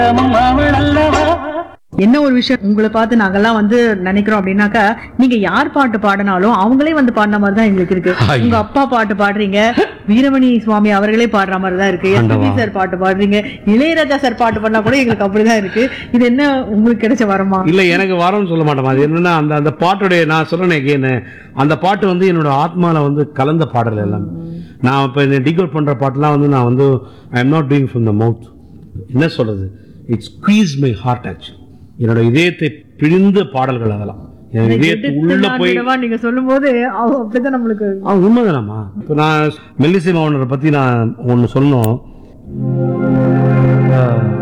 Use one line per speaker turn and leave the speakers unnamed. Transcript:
என்ன ஒரு விஷயம் உங்களை பார்த்து நாங்கெல்லாம் வந்து நினைக்கிறோம் அப்படின்னாக்கா நீங்க யார் பாட்டு பாடினாலும் அவங்களே வந்து பாடின மாதிரி தான் எங்களுக்கு இருக்கு
ஐயோ.
உங்க அப்பா பாட்டு பாடுறீங்க வீரமணி சுவாமி அவர்களே பாடுற மாதிரி தான் இருக்கு எஸ்பிபி
ஆண்டவா.
சார் பாட்டு பாடுறீங்க இளையராஜா சார் பாட்டு பண்ணா கூட எங்களுக்கு அப்படிதான் இருக்கு இது என்ன உங்களுக்கு கிடைச்ச வரமா
இல்ல எனக்கு வரம்னு சொல்ல மாட்டேன் அது என்னன்னா அந்த அந்த பாட்டுடைய நான் சொல்றேன் again, அந்த பாட்டு வந்து என்னோட ஆத்மால வந்து கலந்த பாடல் எல்லாம் நான் இப்ப இந்த டிகோட் பண்ற பாட்டுலாம் வந்து நான் வந்து I am not doing from the mouth என்ன சொல்றது it squeeze my heart actually என்னோட இதயத்தை பிழிந்த பாடல்கள் அதெல்லாம் என் இதயத்து உள்ள போய்
எடுத்து நீங்க சொல்லும் போது அப்படிதான் நம்மளுக்கு
ஆ உண்மைதானம்மா இப்போ நான் மெல்லிசை மாவனரை பத்தி நான் ஒன்று சொன்னோம் ஆ,